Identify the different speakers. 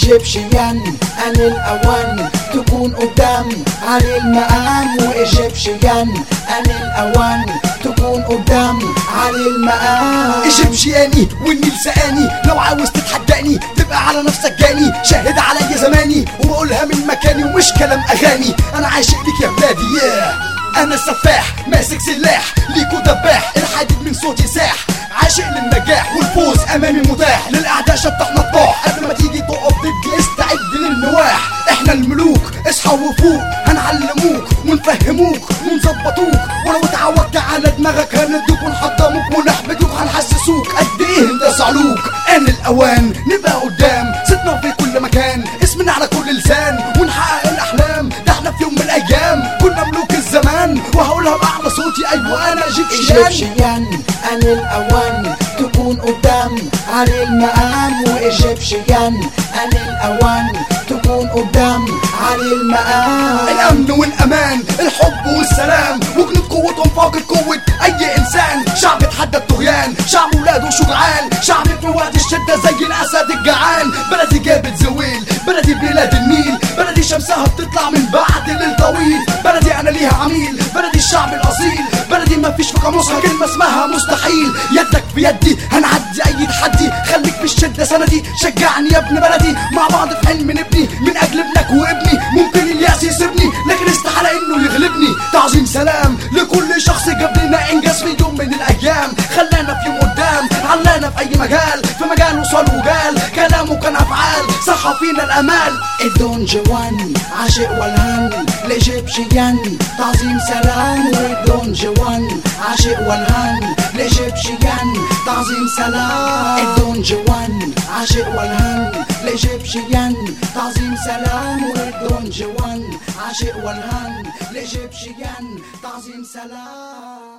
Speaker 1: ايجيبشيان ان الاوان تكون قدام علي المقام وايجيبشيان ان الاوان تكون قدام علي المقام
Speaker 2: ايجيبشياني والنيل سقاني لو عاوز تتحداني تبقى على نفسك جاني شاهد عليا زماني وبقولها من مكاني ومش كلام اغاني انا عاشق ليك يا بلادي yeah. انا سفاح ماسك سلاح ليكو دباح الحديد من صوتي ساح عاشق للنجاح والفوز امامي متاح للاعداء شطح نطاح قبل ما تيجي تقف ضدي استعد للنواح احنا الملوك اصحى وفوق هنعلموك ونفهموك ونظبطوك ولو اتعودت على دماغك هندوك ونحطموك ونحبطوك هنحسسوك قد ايه انت صعلوك ان الاوان نبقى قدام ستنا في كل مكان اسمنا على كل لسان ونحقق الاحلام ده احنا في يوم من الايام كنا ملوك الزمان وهقولها باعلى صوتي ايوه انا ايجيبشيان
Speaker 1: ايجيبشيان ان الاوان تكون قدام علي المقام وايجيبشيان ان الاوان تكون قدام علي المقام
Speaker 2: الامن والامان الحب والسلام وجنود قوتهم فاقد قوه اي انسان شعب اتحدى الطغيان شعب ولاده شجعان شعب في وقت الشده زي الاسد الجعان بلدي جابت زويل بلدي بلاد النيل بلدي شمسها بتطلع من بعد ليل طويل بلدي انا ليها عميل بلدي الشعب الاصيل بلدي ما فيش في قاموسها كلمه اسمها مستحيل يدك بيدي هنعدي اي تحدي خليك في الشده سندي شجعني يا ابن بلدي مع بعض في حلم نبني من اجل ابنك وابني ممكن الياس يسيبني لكن استحاله انه يغلبني تعظيم سلام لكل شخص جاب لنا انجاز في يوم من الايام خلانا في يوم قدام علانا في اي مجال في مجال وصل وجال كلامه كان افعال صح فينا الامال
Speaker 1: الدون جوان عاشق والهان الايجيبشيان تعظيم سلام والدون جوان عاشق والهان الايجيبشيان تعظيم سلام الدون جوان عاشق والهان الايجيبشيان تعظيم سلام والدون جوان عاشق والهان الايجيبشيان تعظيم سلام